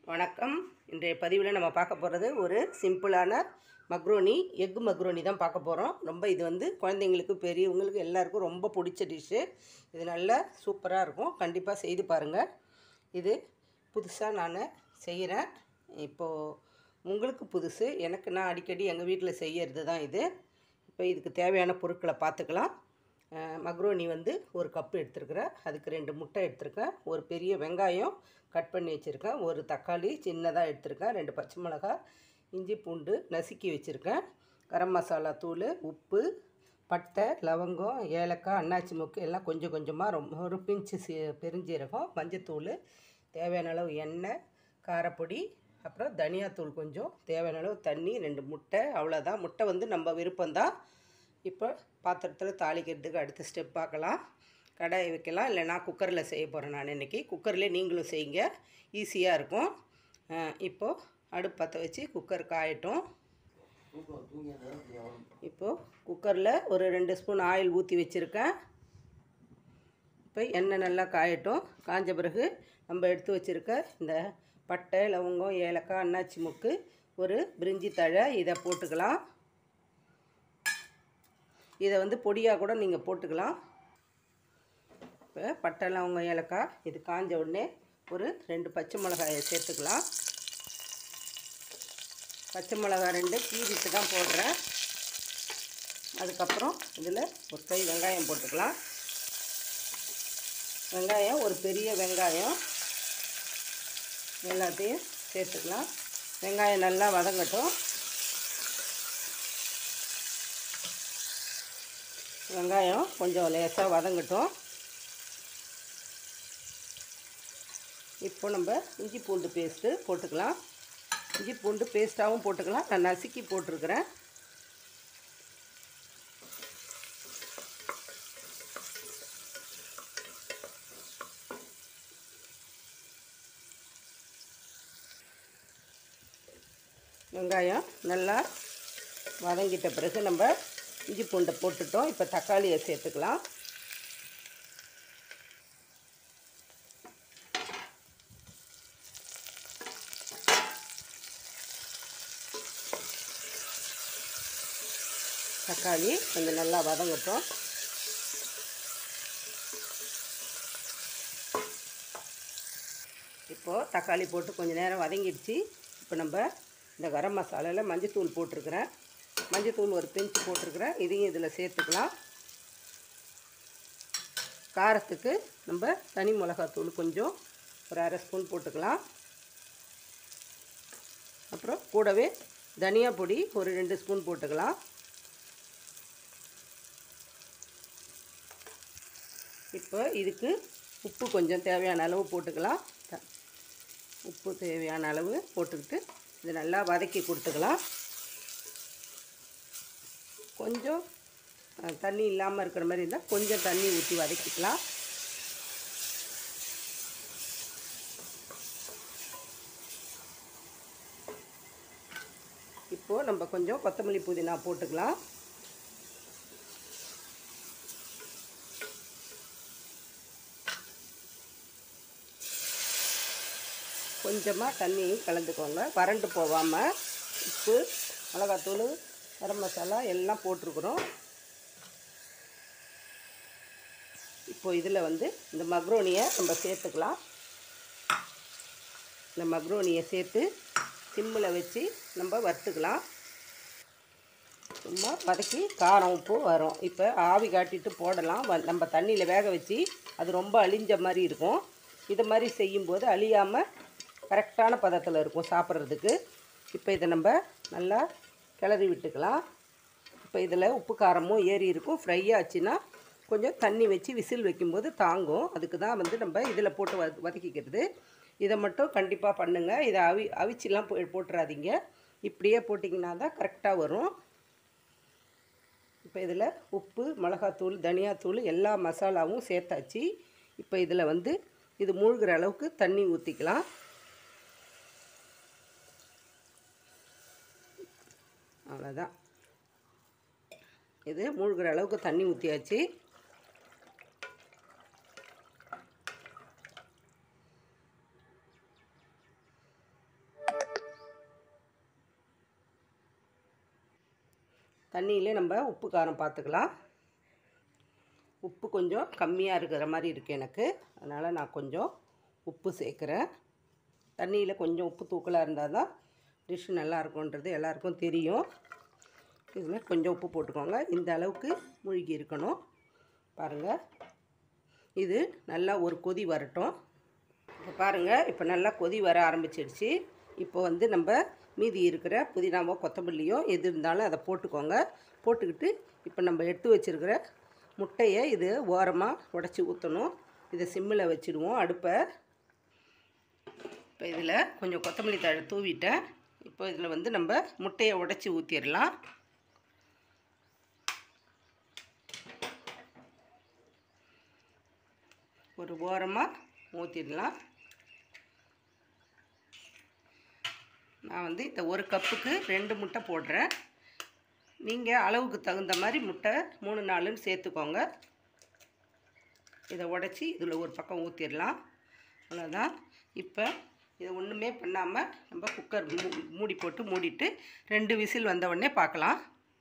வணக்கம் இன்றைய பதிவில் நம்ம பார்க்க போகிறது ஒரு சிம்பிளான மக்ரோனி எக் மக்ரோனி தான் பார்க்க போகிறோம் ரொம்ப இது வந்து குழந்தைங்களுக்கு பெரியவங்களுக்கு எல்லாருக்கும் ரொம்ப பிடிச்ச டிஷ்ஷு இது நல்லா சூப்பராக இருக்கும் கண்டிப்பாக செய்து பாருங்கள் இது புதுசாக நான் செய்கிறேன் இப்போது உங்களுக்கு புதுசு எனக்கு நான் அடிக்கடி எங்கள் வீட்டில் செய்யறது தான் இது இப்போ இதுக்கு தேவையான பொருட்களை பார்த்துக்கலாம் அஹ் மக்ரோனி வந்து ஒரு கப்பு எடுத்துருக்கிறேன் அதுக்கு ரெண்டு முட்டை எடுத்திருக்கேன் ஒரு பெரிய வெங்காயம் கட் பண்ணி வச்சுருக்கேன் ஒரு தக்காளி சின்னதாக எடுத்திருக்கேன் ரெண்டு பச்சை மிளகாய் இஞ்சி பூண்டு நசுக்கி வச்சுருக்கேன் கரம் மசாலா தூள் உப்பு பட்டை லவங்கம் ஏலக்காய் அன்னாச்சி மொக்கு எல்லாம் கொஞ்சம் கொஞ்சமாக ரொம்ப ஒரு பிஞ்சு சி பெருஞ்சீரகம் மஞ்சத்தூள் தேவையான அளவு எண்ணெய் காரப்பொடி அப்புறம் தனியாத்தூள் கொஞ்சம் தேவையான அளவு தண்ணி ரெண்டு முட்டை அவ்வளோதான் முட்டை வந்து நம்ம விருப்பம்தான் இப்போ பாத்திரத்தில் தாளிக்கிறதுக்கு அடுத்த ஸ்டெப் பார்க்கலாம் கடாயை வைக்கலாம் இல்லைனா குக்கரில் செய்ய போகிறேன் நான் இன்றைக்கி குக்கர்லேயே நீங்களும் செய்யுங்க ஈஸியாக இருக்கும் அஹ் இப்போது அடுப்பு பற்ற வச்சு குக்கர் காயட்டும் இப்போது குக்கரில் ஒரு ரெண்டு ஸ்பூன் ஆயில் ஊற்றி வச்சுருக்கேன் இப்போ எண்ணெய் நல்லா காயட்டும் காஞ்ச பிறகு நம்ம எடுத்து வச்சுருக்க இந்த பட்டை லவங்கம் ஏலக்காய் அன்னாச்சி முக்கு ஒரு பிரிஞ்சி தழை இதை போட்டுக்கலாம் இதை வந்து பொடியாக கூட நீங்கள் போட்டுக்கலாம் இப்போ பட்டை லவங்கம் ஏலக்காய் இது காஞ்ச உடனே ஒரு ரெண்டு பச்சை மிளகாயை சேர்த்துக்கலாம் பச்சை மிளகாய் ரெண்டு கீரிட்டு தான் போடுறேன் அதுக்கப்புறம் இதில் ஒரு கை வெங்காயம் போட்டுக்கலாம் வெங்காயம் ஒரு பெரிய வெங்காயம் எல்லாத்தையும் சேர்த்துக்கலாம் வெங்காயம் நல்லா வதங்கட்டும் வெங்காயம் கொஞ்சம் லேசாக வதங்கட்டும் இப்போ நம்ம இஞ்சி பூண்டு பேஸ்ட்டு போட்டுக்கலாம் இஞ்சி பூண்டு பேஸ்ட்டாகவும் போட்டுக்கலாம் நான் நசுக்கி போட்டிருக்கிறேன் வெங்காயம் நல்லா வதங்கிட்ட பிறகு நம்ம இஞ்சி பூண்டை போட்டுட்டோம் இப்போ தக்காளியை சேர்த்துக்கலாம் தக்காளி கொஞ்சம் நல்லா வதங்கட்டும் இப்போது தக்காளி போட்டு கொஞ்சம் நேரம் வதங்கிடுச்சு இப்போ நம்ம இந்த கரம் மசாலாவில் மஞ்சத்தூள் போட்டிருக்கிறேன் மஞ்சத்தூள் ஒரு பிஞ்சு போட்டிருக்கிறேன் இதையும் இதில் சேர்த்துக்கலாம் காரத்துக்கு நம்ம தனி மிளகாத்தூள் கொஞ்சம் ஒரு அரை ஸ்பூன் போட்டுக்கலாம் அப்புறம் கூடவே தனியா பொடி ஒரு ரெண்டு ஸ்பூன் போட்டுக்கலாம் இப்போ இதுக்கு உப்பு கொஞ்சம் தேவையான அளவு போட்டுக்கலாம் த- உப்பு தேவையான அளவு போட்டுக்கிட்டு இது நல்லா வதக்கி கொடுத்துக்கலாம் கொஞ்சம் அஹ், தண்ணி இல்லாமல் இருக்கிற மாதிரி இருந்தால் கொஞ்சம் தண்ணி ஊற்றி வதக்கிக்கலாம் இப்போது நம்ம கொஞ்சம் கொத்தமல்லி புதினா போட்டுக்கலாம் கொஞ்சமாக தண்ணியும் கலந்துக்கோங்க வறண்டு போகாமல் உப்பு மிளகாத்தூள் கரம் மசாலா எல்லாம் போட்டிருக்குறோம் இப்போ இதில் வந்து இந்த மக்ரோனியை நம்ம சேர்த்துக்கலாம் இந்த மக்ரோனியை சேர்த்து சிம்மில் வச்சு நம்ம வறுத்துக்கலாம் சும்மா வதக்கி காரம் உப்பு வரும் இப்போ ஆவி காட்டிட்டு போடலாம் வ- நம்ம தண்ணியில் வேக வச்சு அது ரொம்ப அழிஞ்ச மாதிரி இருக்கும் இது மாதிரி செய்யும்போது அழியாமல் கரெக்டான பதத்தில் இருக்கும் சாப்பிட்றதுக்கு இப்போ இதை நம்ம நல்லா கிளறி விட்டுக்கலாம் இப்போ இதில் உப்பு காரமும் ஏறி இருக்கும் ஃப்ரை ஆச்சுன்னா கொஞ்சம் தண்ணி வச்சு விசில் வைக்கும்போது தாங்கும் அதுக்கு தான் வந்து நம்ம இதில் போட்டு வத வதக்கிக்கிறது இதை மட்டும் கண்டிப்பாக பண்ணுங்கள் இதை அவி அவிச்சிலாம் போ போட்டுறாதீங்க இப்படியே போட்டிங்கன்னா தான் கரெக்டாக வரும் இப்போ இதில் உப்பு மிளகாத்தூள் தனியாத்தூள் எல்லா மசாலாவும் சேர்த்தாச்சு இப்போ இதில் வந்து இது மூழ்கிற அளவுக்கு தண்ணி ஊற்றிக்கலாம் அவ்வளோதான் இது மூழ்கிற அளவுக்கு தண்ணி ஊற்றியாச்சு தண்ணியிலே நம்ம உப்பு காரம் பார்த்துக்கலாம் உப்பு கொஞ்சம் கம்மியாக இருக்கிற மாதிரி இருக்குது எனக்கு அதனால் நான் கொஞ்சம் உப்பு சேர்க்குறேன் தண்ணியில் கொஞ்சம் உப்பு தூக்கலாக இருந்தால் தான் டிஷ்ஷு நல்லா இருக்கும்ன்றது எல்லாருக்கும் தெரியும் இதில் கொஞ்சம் உப்பு போட்டுக்கோங்க இந்த அளவுக்கு மூழ்கி இருக்கணும் பாருங்கள் இது நல்லா ஒரு கொதி வரட்டும் இப்போ பாருங்கள் இப்போ நல்லா கொதி வர ஆரம்பிச்சிடுச்சு இப்போ வந்து நம்ம மீதி இருக்கிற புதினாவோ கொத்தமல்லியோ எது இருந்தாலும் அதை போட்டுக்கோங்க போட்டுக்கிட்டு இப்போ நம்ம எடுத்து வச்சுருக்கிற முட்டையை இது ஓரமாக உடச்சி ஊற்றணும் இதை சிம்மில் வச்சுடுவோம் அடுப்பை இப்போ இதில் கொஞ்சம் கொத்தமல்லி தழை தூவிட்டேன் இப்போ இதில் வந்து நம்ம முட்டையை உடச்சி ஊற்றிடலாம் ஒரு ஓரமாக ஊற்றிடலாம் நான் வந்து இந்த ஒரு கப்புக்கு ரெண்டு முட்டை போடுறேன் நீங்கள் அளவுக்கு தகுந்த மாதிரி முட்டை மூணு நாலுன்னு சேர்த்துக்கோங்க இதை உடச்சி இதில் ஒரு பக்கம் ஊற்றிடலாம் அவ்வளோதான் இப்போ இதை ஒன்றுமே பண்ணாமல் நம்ம குக்கர் மூ மூடி போட்டு மூடிட்டு ரெண்டு விசில் வந்த உடனே பார்க்கலாம்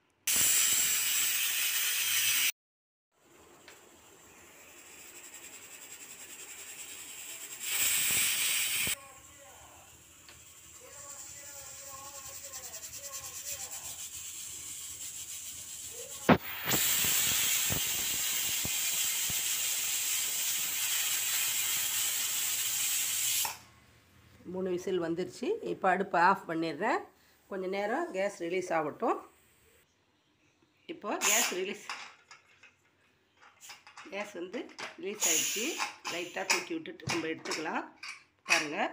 மூணு விசில் வந்துருச்சு இப்போ அடுப்பை ஆஃப் பண்ணிடுறேன் கொஞ்சம் நேரம் கேஸ் ரிலீஸ் ஆகட்டும் இப்போ கேஸ் ரிலீஸ் கேஸ் வந்து ரிலீஸ் ஆகிடுச்சு லைட்டாக தூக்கி விட்டுட்டு நம்ம எடுத்துக்கலாம் பாருங்கள்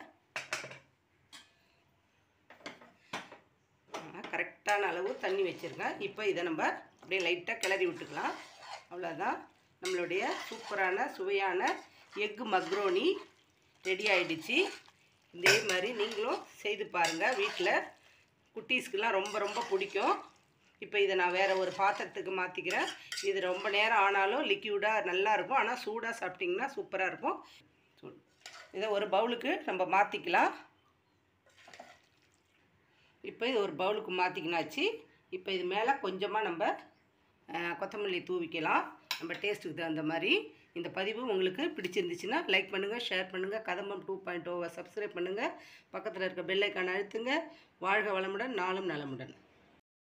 கரெக்டான அளவு தண்ணி வச்சுருக்கேன் இப்போ இதை நம்ம அப்படியே லைட்டாக கிளறி விட்டுக்கலாம் அவ்வளோதான் நம்மளுடைய சூப்பரான சுவையான எக்கு மக்ரோனி ரெடி ஆயிடுச்சு இதே மாதிரி நீங்களும் செய்து பாருங்கள் வீட்டில் குட்டீஸ்க்கெலாம் ரொம்ப ரொம்ப பிடிக்கும் இப்போ இதை நான் வேறு ஒரு பாத்திரத்துக்கு மாற்றிக்கிறேன் இது ரொம்ப நேரம் ஆனாலும் லிக்யூடாக நல்லா இருக்கும் ஆனால் சூடாக சாப்பிட்டிங்கன்னா சூப்பராக இருக்கும் சூ- இதை ஒரு பவுலுக்கு நம்ம மாற்றிக்கலாம் இப்போ இது ஒரு பவுலுக்கு மாற்றிக்கினாச்சு இப்போ இது மேலே கொஞ்சமாக நம்ம அஹ், கொத்தமல்லி தூவிக்கலாம் நம்ம டேஸ்ட்டுக்கு தகுந்த மாதிரி இந்த பதிவு உங்களுக்கு பிடிச்சிருந்துச்சுன்னா லைக் பண்ணுங்கள் ஷேர் பண்ணுங்கள் கதம்பம் டூ பாயிண்ட் ஓவை சப்ஸ்கிரைப் பண்ணுங்கள் பக்கத்தில் இருக்க பெல் ஐக்கானை அழுத்துங்க வாழ்க வளமுடன் நாளும் நலமுடன்